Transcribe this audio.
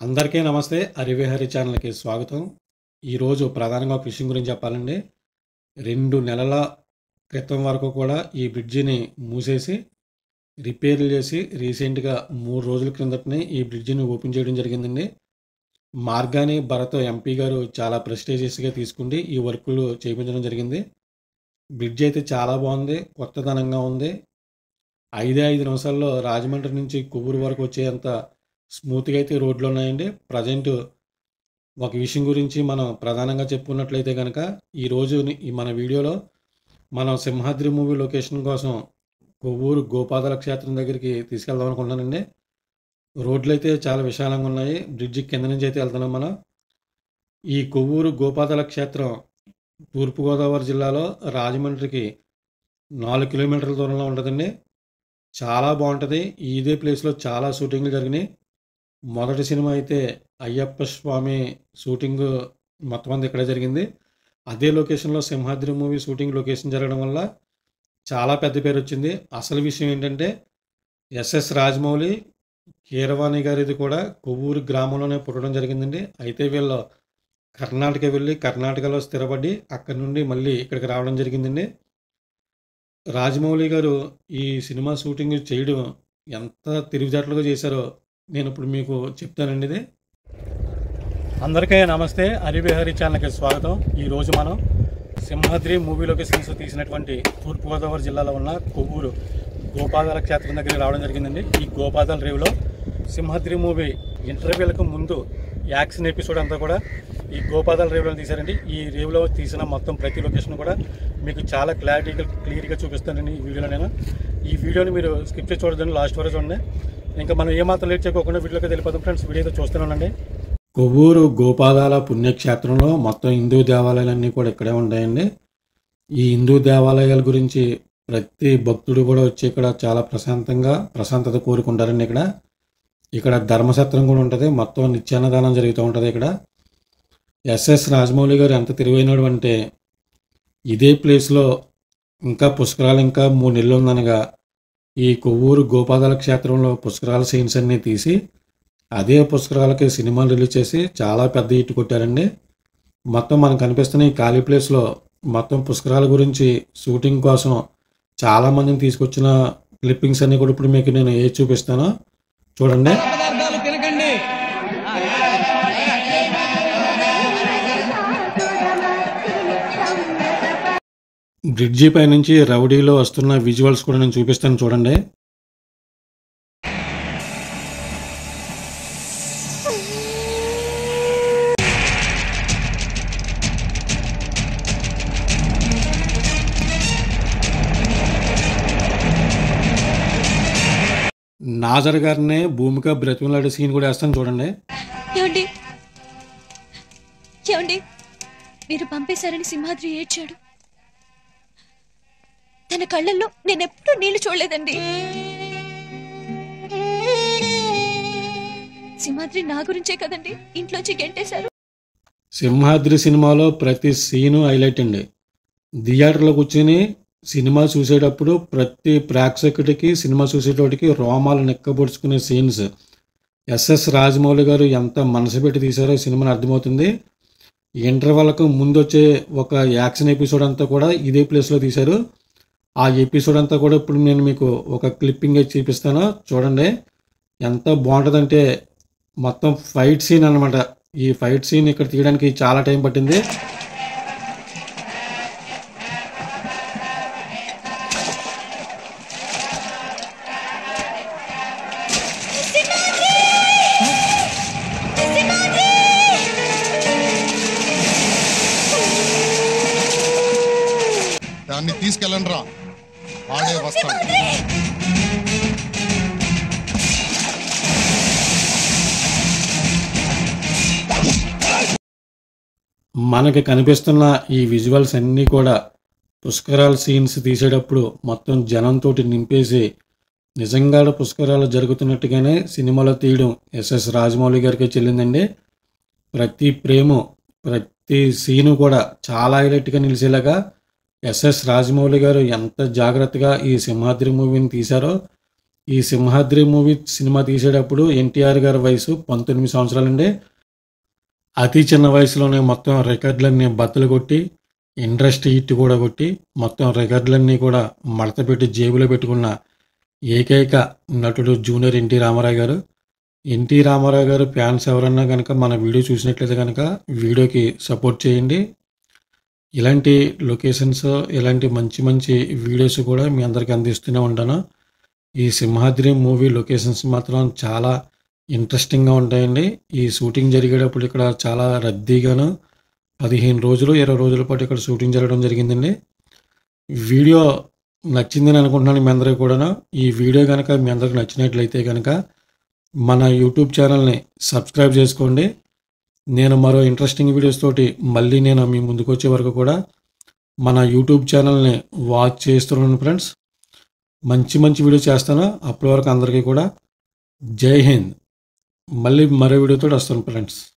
అందరికీ నమస్తే హరివిహరి ఛానల్కి స్వాగతం ఈరోజు ప్రధానంగా ఫిషింగ్ గురించి చెప్పాలండి రెండు నెలల క్రితం వరకు కూడా ఈ బ్రిడ్జిని మూసేసి రిపేర్లు చేసి రీసెంట్గా మూడు రోజుల క్రిందటనే ఈ బ్రిడ్జిని ఓపెన్ చేయడం జరిగిందండి మార్గాని భరత్ ఎంపీ గారు చాలా ప్రెస్టేజియస్గా తీసుకుండి ఈ వర్కులు చేయించడం జరిగింది బ్రిడ్జ్ అయితే చాలా బాగుంది కొత్తదనంగా ఉంది ఐదే ఐదు నిమిషాల్లో రాజమండ్రి నుంచి కొవ్వూరు వరకు వచ్చేంత స్మూత్గా అయితే రోడ్లు ఉన్నాయండి ప్రజెంట్ ఒక విషయం గురించి మనం ప్రధానంగా చెప్పుకున్నట్లయితే కనుక ఈరోజు ఈ మన వీడియోలో మనం సింహాద్రి మూవీ లొకేషన్ కోసం కొవ్వూరు గోపాదల క్షేత్రం దగ్గరికి తీసుకెళ్దాం అనుకుంటున్నానండి రోడ్లు అయితే చాలా విశాలంగా ఉన్నాయి బ్రిడ్జి కింద నుంచి అయితే వెళ్తున్నాం మనం ఈ కొవ్వూరు గోపాదల క్షేత్రం తూర్పుగోదావరి జిల్లాలో రాజమండ్రికి నాలుగు కిలోమీటర్ల దూరంలో ఉంటుందండి చాలా బాగుంటుంది ఇదే ప్లేస్లో చాలా షూటింగ్లు జరిగినాయి మొదటి సినిమా అయితే అయ్యప్ప స్వామి షూటింగ్ మొత్తం అంతా ఇక్కడే జరిగింది అదే లొకేషన్లో సింహాద్రి మూవీ షూటింగ్ లొకేషన్ జరగడం వల్ల చాలా పెద్ద పేరు వచ్చింది అసలు విషయం ఏంటంటే ఎస్ఎస్ రాజమౌళి కీరవాణి గారిది కూడా కొవ్వూరు గ్రామంలోనే పుట్టడం జరిగిందండి అయితే వీళ్ళు కర్ణాటక వెళ్ళి కర్ణాటకలో స్థిరపడి అక్కడి నుండి మళ్ళీ ఇక్కడికి రావడం జరిగిందండి రాజమౌళి గారు ఈ సినిమా షూటింగ్ చేయడం ఎంత తిరుగుజాట్లుగా చేశారో నేను ఇప్పుడు మీకు చెప్తానండి ఇది అందరికీ నమస్తే హరివిహరి ఛానల్కి స్వాగతం ఈరోజు మనం సింహాద్రి మూవీ లొకేషన్స్ తీసినటువంటి తూర్పుగోదావరి జిల్లాలో ఉన్న కొవ్వూరు గోపాదాల క్షేత్రం దగ్గరికి రావడం జరిగిందండి ఈ గోపాదాల రేవులో సింహాద్రి మూవీ ఇంటర్వ్యూలకు ముందు యాక్షన్ ఎపిసోడ్ అంతా కూడా ఈ గోపాదాల రేవులో తీశారండి ఈ రేవులో తీసిన మొత్తం ప్రతి లొకేషన్ కూడా మీకు చాలా క్లారిటీగా క్లియర్గా చూపిస్తానండి ఈ వీడియోలో నేను ఈ వీడియోని మీరు స్కిప్ చేసి చూడదండి లాస్ట్ వరకు చూడండి ఇంకా మనం ఏమాత్రం లేట్ చేయకుండా వీడియోకి వెళ్ళిపోతాం ఫ్రెండ్స్ వీడియో అయితే చూస్తూనే ఉండండి కొవ్వూరు గోపాదాల పుణ్యక్షేత్రంలో మొత్తం హిందూ దేవాలయాలన్నీ కూడా ఇక్కడే ఉంటాయండి ఈ హిందూ దేవాలయాల గురించి ప్రతి భక్తుడు కూడా వచ్చి ఇక్కడ చాలా ప్రశాంతంగా ప్రశాంతత కోరుకుంటారండి ఇక్కడ ఇక్కడ ధర్మసత్రం కూడా ఉంటుంది మొత్తం నిత్యాన్నదానం జరుగుతూ ఉంటుంది ఇక్కడ ఎస్ఎస్ రాజమౌళి గారు ఎంత తిరిగినాడు అంటే ఇదే ప్లేస్లో ఇంకా పుష్కరాలు ఇంకా మూడు నెలలు ఉందనగా ఈ కొవ్వూరు గోపాదాల క్షేత్రంలో పుష్కరాల సీన్స్ అన్నీ తీసి అదే పుష్కరాలకి సినిమాలు రిలీజ్ చేసి చాలా పెద్ద హిట్ కొట్టారండి మొత్తం మనకు కనిపిస్తున్న ఈ ఖాళీ ప్లేస్లో మొత్తం పుష్కరాల గురించి షూటింగ్ కోసం చాలా మందిని తీసుకొచ్చిన క్లిప్పింగ్స్ అన్ని కూడా ఇప్పుడు మీకు నేను ఏ చూపిస్తానో చూడండి పదార్థాలు తినకండి బ్రిడ్జి పై నుంచి రౌడీలో వస్తున్న విజువల్స్ కూడా నేను చూపిస్తాను చూడండి నాజర్ గారినే భూమిక బ్రతిమలాడే సీన్ కూడా వేస్తాను చూడండి ఏమండి ఏమండి మీరు పంపేశారని సింహాద్రి ఏడ్చాడు తన కళ్ళల్లో నేనెప్పుడూ నీళ్లు చూడలేదండి సింహాద్రి నా గురించే కదండి ఇంట్లోంచి గెంటేశారు సింహాద్రి సినిమాలో ప్రతి సీను హైలైట్ అండి థియేటర్లో కూర్చుని సినిమా చూసేటప్పుడు ప్రతి ప్రేక్షకుడికి సినిమా చూసేటోడికి రోమాలు నెక్కబొడుచుకునే సీన్స్ ఎస్ఎస్ రాజమౌళి గారు ఎంత మనసు పెట్టి తీశారో ఈ సినిమాని అర్థమవుతుంది ఇంటర్వెల్కు ముందు వచ్చే ఒక యాక్షన్ ఎపిసోడ్ అంతా కూడా ఇదే ప్లేస్లో తీశారు ఆ ఎపిసోడ్ అంతా కూడా ఇప్పుడు నేను మీకు ఒక క్లిప్పింగ్ చూపిస్తాను చూడండి ఎంత బాగుంటుందంటే మొత్తం ఫైట్ సీన్ అన్నమాట ఈ ఫైట్ సీన్ ఇక్కడ తీయడానికి చాలా టైం పట్టింది దాన్ని తీసుకెళ్ళండి రా వాడే వస్తాడు మనకి కనిపిస్తున్న ఈ విజువల్స్ అన్నీ కూడా పుష్కరాల సీన్స్ తీసేటప్పుడు మొత్తం జనంతో నింపేసి నిజంగా పుష్కరాలు జరుగుతున్నట్టుగానే సినిమాలో తీయడం ఎస్ఎస్ రాజమౌళి గారికి చెల్లిందండి ప్రతి ప్రేమ ప్రతి సీను కూడా చాలా హైలైట్గా నిలిచేలాగా ఎస్ఎస్ రాజమౌళి గారు ఎంత జాగ్రత్తగా ఈ సింహాద్రి మూవీని తీశారో ఈ సింహాద్రి మూవీ సినిమా తీసేటప్పుడు ఎన్టీఆర్ గారి వయసు పంతొమ్మిది సంవత్సరాలండి అతి చిన్న వయసులోనే మొత్తం రికార్డులన్నీ బద్దలు కొట్టి ఇండస్ట్రీ హిట్ కూడా కొట్టి మొత్తం రికార్డులన్నీ కూడా మడత పెట్టి జేబులో పెట్టుకున్న ఏకైక నటుడు జూనియర్ ఎన్టీ రామారావు గారు ఎన్టీ రామారావు గారు ఫ్యాన్స్ ఎవరన్నా కనుక మన వీడియో చూసినట్లయితే కనుక వీడియోకి సపోర్ట్ చేయండి ఇలాంటి లొకేషన్స్ ఇలాంటి మంచి మంచి వీడియోస్ కూడా మీ అందరికీ అందిస్తూనే ఉంటాను ఈ సింహాద్రి మూవీ లొకేషన్స్ మాత్రం చాలా ఇంట్రెస్టింగ్గా ఉంటాయండి ఈ షూటింగ్ జరిగేటప్పుడు ఇక్కడ చాలా రద్దీగాను పదిహేను రోజులు ఇరవై రోజుల పాటు ఇక్కడ షూటింగ్ జరగడం జరిగిందండి వీడియో నచ్చిందని అనుకుంటున్నాను మీ అందరికీ కూడా ఈ వీడియో కనుక మీ అందరికి నచ్చినట్లయితే కనుక మన యూట్యూబ్ ఛానల్ని సబ్స్క్రైబ్ చేసుకోండి నేను మరో ఇంట్రెస్టింగ్ వీడియోస్ తోటి మళ్ళీ నేను మీ ముందుకు వచ్చే వరకు కూడా మన యూట్యూబ్ ఛానల్ని వాచ్ చేస్తున్నాను ఫ్రెండ్స్ మంచి మంచి వీడియో చేస్తాను అప్పటి వరకు అందరికీ కూడా జై హింద్ మళ్ళీ మరో వీడియోతో వస్తాను ఫ్రెండ్స్